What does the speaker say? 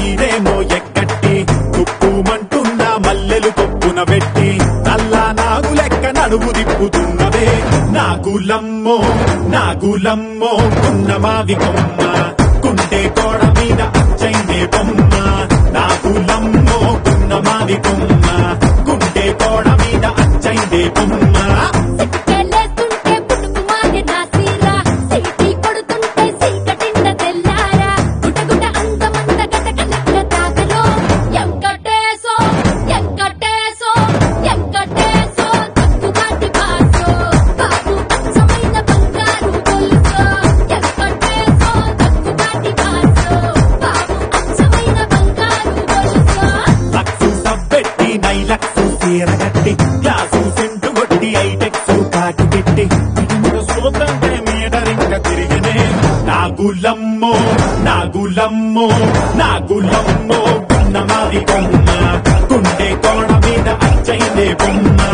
మీరేమో ఎక్కట్టి తుప్పుమంటున్న మల్లెలు కొప్పున పెట్టి నల్లా నాగు లెక్క నడుము దిప్పుతున్నవే నాగులమ్మో నాగులమ్మో ఉన్న మావి కొమ్మ కుంటే కోడ మీద అచ్చైందే బొమ్మ నాగులమ్మో ఉన్న మావి కొమ్మ కుంటే కోడ మీద అచ్చైందే బొమ్మ సిటికెళ్ళేస్తుంటే పుట్టుకుమారి నా సీరా సిటీ కొడుతుంటే సీకటిండ తెల్లారా గుటగుట అందమంత గటకలెక్క తాకలో ఎంకటేశో ఎంకటేశో ఎంకటేశో తక్కువాటి బాసో బాబు అచ్చమైన బంగారు గొలుసో ఎంకటేశో తక్కువాటి బాసో బాబు అచ్చమైన బంగారు గొలుసో లక్సు సబ్బెట్టి నై లక్సు సీరగట్టి గ్లాసు సెంటు కొట్టి ఐటెక్స్ కాకి పెట్టి ఇటుముడు సూత్రంటే మీటరింక తిరిగినే నాగులమ్మో నాగులమ్మో నాగులమ్మో ఉన్న మాది కొమ్మ గుండె కోణ మీద అచ్చైందే బొమ్మ